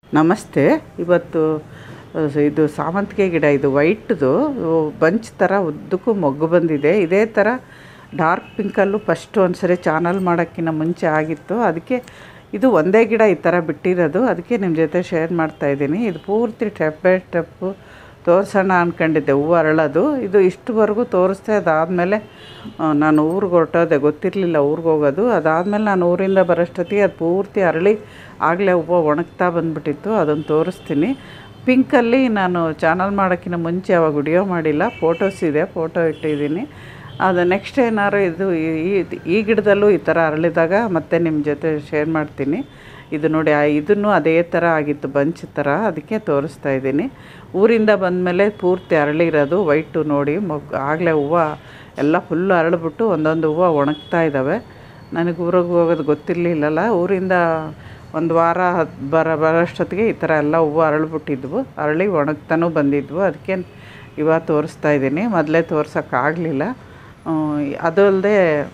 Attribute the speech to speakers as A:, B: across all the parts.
A: ನಮಸ್ತೆ ಇವತ್ತು ಅಹ್, ಇದು ಸಾವಂತಿಗೆ ಗಿಡ ಇದು ವೈಟ್ದು ಬಂಚ್ ಥರ ಉದ್ದಕ್ಕೂ ಮೊಗ್ಗು ಬಂದಿದೆ ಇದೇ ಥರ ಡಾರ್ಕ್ ಪಿಂಕಲ್ಲೂ ಫಸ್ಟ್ ಒಂದು ಸರಿ ಚಾನಲ್ ಮಾಡೋಕ್ಕಿಂತ ಮುಂಚೆ ಆಗಿತ್ತು ಅದಕ್ಕೆ ಇದು ಒಂದೇ ಗಿಡ ಈ ಥರ ಬಿಟ್ಟಿರೋದು ಅದಕ್ಕೆ ನಿಮ್ಮ ಜೊತೆ ಶೇರ್ ಮಾಡ್ತಾ ಇದ್ದೀನಿ ಇದು ಪೂರ್ತಿ ಸ್ಟೆಪ್ ಬೈ ಸ್ಟೆಪ್ಪು ತೋರಿಸೋಣ ಅಂದ್ಕೊಂಡಿದ್ದೆ ಹೂವು ಅರಳೋದು ಇದು ಇಷ್ಟುವರೆಗೂ ತೋರಿಸ್ದೆ ಅದಾದಮೇಲೆ ನಾನು ಊರಿಗೆ ಹೊರಟೋದೆ ಗೊತ್ತಿರಲಿಲ್ಲ ಊರಿಗೆ ಹೋಗೋದು ಅದಾದಮೇಲೆ ನಾನು ಊರಿಂದ ಬರೋಷ್ಟೊತ್ತಿಗೆ ಅದು ಪೂರ್ತಿ ಅರಳಿ ಆಗಲೇ ಹೂವು ಒಣಗ್ತಾ ಬಂದುಬಿಟ್ಟಿತ್ತು ಅದನ್ನು ತೋರಿಸ್ತೀನಿ ಪಿಂಕಲ್ಲಿ ನಾನು ಚಾನಲ್ ಮಾಡೋಕ್ಕಿಂತ ಮುಂಚೆ ಅವಾಗ ವಿಡಿಯೋ ಮಾಡಿಲ್ಲ ಫೋಟೋಸ್ ಇದೆ ಫೋಟೋ ಇಟ್ಟಿದ್ದೀನಿ ಅದು ನೆಕ್ಸ್ಟ್ ಏನಾದ್ರು ಇದು ಈ- ಈ- ಈ ಗಿಡದಲ್ಲೂ ಈ ಥರ ಅರಳಿದಾಗ ಮತ್ತೆ ನಿಮ್ಮ ಜೊತೆ ಶೇರ್ ಮಾಡ್ತೀನಿ ಇದು ನೋಡಿ ಆ ಇದನ್ನು ಅದೇ ಥರ ಆಗಿತ್ತು ಬಂಚ್ ಥರ ಅದಕ್ಕೆ ತೋರಿಸ್ತಾ ಇದ್ದೀನಿ ಊರಿಂದ ಬಂದಮೇಲೆ ಪೂರ್ತಿ ಅರಳಿರೋದು ವೈಟು ನೋಡಿ ಮೊಗ್ ಆಗಲೇ ಹೂವು ಎಲ್ಲ ಫುಲ್ಲು ಅರಳಿಬಿಟ್ಟು ಒಂದೊಂದು ಹೂವು ಒಣಗ್ತಾ ಇದ್ದಾವೆ ನನಗೆ ಊರಿಗೆ ಹೋಗೋದು ಗೊತ್ತಿರಲಿಲ್ಲಲ್ಲ ಊರಿಂದ ಒಂದು ವಾರ ಹತ್- ಬರ ಬರೋಷ್ಟೊತ್ತಿಗೆ ಈ ಥರ ಎಲ್ಲ ಹೂವು ಅರಳಿಬಿಟ್ಟಿದ್ವು ಅರಳಿ ಒಣಗ್ತಾನೂ ಬಂದಿದ್ವು ಅದಕ್ಕೆ ಇವಾಗ ತೋರಿಸ್ತಾ ಇದ್ದೀನಿ ಮೊದಲೇ ತೋರ್ಸೋಕ್ಕಾಗಲಿಲ್ಲ ಅದು ಅಲ್ಲದೆ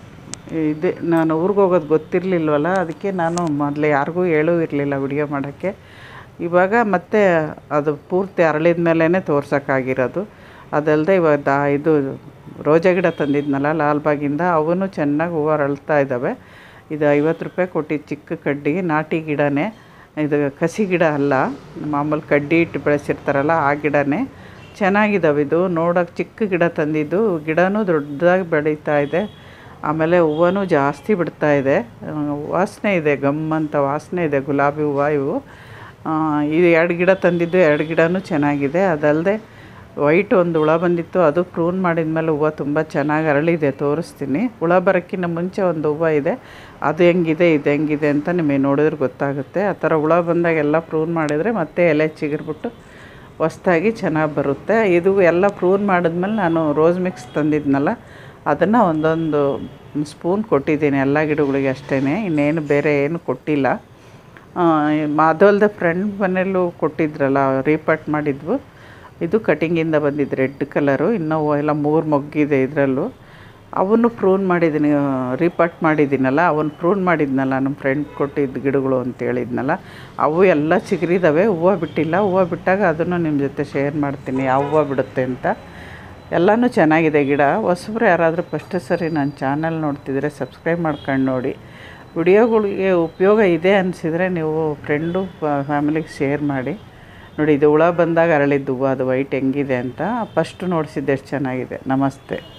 A: ಇದೆ ನಾನು ಊರಿಗೆ ಹೋಗೋದು ಗೊತ್ತಿರಲಿಲ್ವಲ್ಲ ಅದಕ್ಕೆ ನಾನು ಮೊದಲೇ ಯಾರಿಗೂ ಹೇಳೂ ಇರಲಿಲ್ಲ ವಿಡಿಯೋ ಮಾಡೋಕ್ಕೆ ಇವಾಗ ಮತ್ತೆ ಅದು ಪೂರ್ತಿ ಅರಳಿದ ಮೇಲೇ ತೋರ್ಸೋಕ್ಕಾಗಿರೋದು ಅದಲ್ಲದೆ ಇವಾಗ ದಾ ಇದು ರೋಜಾ ಗಿಡ ತಂದಿದ್ನಲ್ಲ ಲಾಲ್ಬಾಗಿಂದ ಅವನು ಚೆನ್ನಾಗಿ ಹೂವು ಅರಳ್ತಾ ಇದ್ದಾವೆ ಇದು ಐವತ್ತು ರೂಪಾಯಿ ಕೊಟ್ಟಿದ್ದು ಚಿಕ್ಕ ಕಡ್ಡಿ ನಾಟಿ ಗಿಡನೇ ಇದು ಕಸಿ ಗಿಡ ಅಲ್ಲ ಮಾಮೂಲು ಕಡ್ಡಿ ಇಟ್ಟು ಬೆಳೆಸಿರ್ತಾರಲ್ಲ ಆ ಗಿಡನೇ ಚೆನ್ನಾಗಿದ್ದಾವೆ ಇದು ನೋಡೋಕೆ ಚಿಕ್ಕ ಗಿಡ ತಂದಿದ್ದು ಗಿಡನೂ ದೊಡ್ಡದಾಗಿ ಬೆಳೀತಾ ಇದೆ ಆಮೇಲೆ ಹೂವನೂ ಜಾಸ್ತಿ ಬಿಡ್ತಾ ಇದೆ ಆ, ವಾಸನೆ ಇದೆ ಗಮ್ ಅಂತ ವಾಸನೆ ಇದೆ ಗುಲಾಬಿ ಹೂವು ಇವು ಆ, ಇದು ಎರಡು ಗಿಡ ತಂದಿದ್ದು ಎರಡು ಗಿಡನೂ ಚೆನ್ನಾಗಿದೆ ಅದಲ್ಲದೆ ವೈಟ್ ಒಂದು ಹುಳ ಬಂದಿತ್ತು ಅದು ಪ್ರೂನ್ ಮಾಡಿದ ಮೇಲೆ ಹೂವು ತುಂಬ ಚೆನ್ನಾಗಿ ಅರಳಿದೆ ತೋರಿಸ್ತೀನಿ ಹುಳ ಬರೋಕ್ಕಿಂತ ಮುಂಚೆ ಒಂದು ಹೂವು ಇದೆ ಅದು ಹೆಂಗಿದೆ ಇದು ಹೆಂಗಿದೆ ಅಂತ ನಿಮಗೆ ನೋಡಿದ್ರೆ ಗೊತ್ತಾಗುತ್ತೆ ಆ ಥರ ಹುಳ ಬಂದಾಗೆಲ್ಲ ಪ್ರೂನ್ ಮಾಡಿದರೆ ಮತ್ತೆ ಎಲೆ ಚಿಗುರ್ಬಿಟ್ಟು ಹೊಸ್ದಾಗಿ ಚೆನ್ನಾಗಿ ಬರುತ್ತೆ ಇದು ಎಲ್ಲ ಪ್ರೂನ್ ಮಾಡಿದ್ಮೇಲೆ ನಾನು ರೋಸ್ ಮಿಕ್ಸ್ ತಂದಿದ್ನಲ್ಲ ಅದನ್ನು ಒಂದೊಂದು ಸ್ಪೂನ್ ಕೊಟ್ಟಿದ್ದೀನಿ ಎಲ್ಲ ಗಿಡಗಳಿಗೆ ಅಷ್ಟೇ ಇನ್ನೇನು ಬೇರೆ ಏನು ಕೊಟ್ಟಿಲ್ಲ ಆ, ಮ- ಅದು ಅಲ್ಲದೆ ಫ್ರೆಂಡ್ ಮನೆಯಲ್ಲೂ ಕೊಟ್ಟಿದ್ರಲ್ಲ ರೀಪಾಟ್ ಮಾಡಿದ್ವು ಇದು ಕಟಿಂಗಿಂದ ಬಂದಿದ್ದು ರೆಡ್ ಕಲರು ಇನ್ನೂ ಎಲ್ಲ ಮೂರು ಮೊಗ್ಗಿದೆ ಇದರಲ್ಲೂ ಅವನ್ನು ಪ್ರೂನ್ ಮಾಡಿದ್ದೀನಿ ರೀಪಾಟ್ ಮಾಡಿದ್ದೀನಲ್ಲ ಅವನು ಪ್ರೂನ್ ಮಾಡಿದ್ನಲ್ಲ ನಮ್ಮ ಫ್ರೆಂಡ್ ಕೊಟ್ಟಿದ್ದ ಗಿಡಗಳು ಅಂತ ಹೇಳಿದ್ನಲ್ಲ ಅವು ಎಲ್ಲ ಚಿಗುರಿದಾವೆ ಹೂವು ಬಿಟ್ಟಿಲ್ಲ ಹೂವು ಬಿಟ್ಟಾಗ ಅದನ್ನು ನಿಮ್ಮ ಜೊತೆ ಶೇರ್ ಮಾಡ್ತೀನಿ ಯಾವ ಹೂವು ಬಿಡುತ್ತೆ ಅಂತ ಎಲ್ಲನೂ ಚೆನ್ನಾಗಿದೆ ಗಿಡ ಹೊಸಬ್ರು ಯಾರಾದರೂ ಫಸ್ಟ್ ಸರಿ ನನ್ನ ಚಾನಲ್ ನೋಡ್ತಿದ್ರೆ ಸಬ್ಸ್ಕ್ರೈಬ್ ಮಾಡ್ಕೊಂಡು ನೋಡಿ ವಿಡಿಯೋಗಳಿಗೆ ಉಪಯೋಗ ಇದೆ ಅನಿಸಿದರೆ ನೀವು ಫ್ರೆಂಡು ಫ್ಯಾಮಿಲಿಗೆ ಶೇರ್ ಮಾಡಿ ನೋಡಿ ಇದು ಹುಳ ಬಂದಾಗ ಅರಳಿದ್ದು ಹೂವು ಅದು ವೈಟ್ ಹೆಂಗಿದೆ ಅಂತ ಫಸ್ಟ್ ನೋಡಿಸಿದ್ದು ಎಷ್ಟು ಚೆನ್ನಾಗಿದೆ ನಮಸ್ತೆ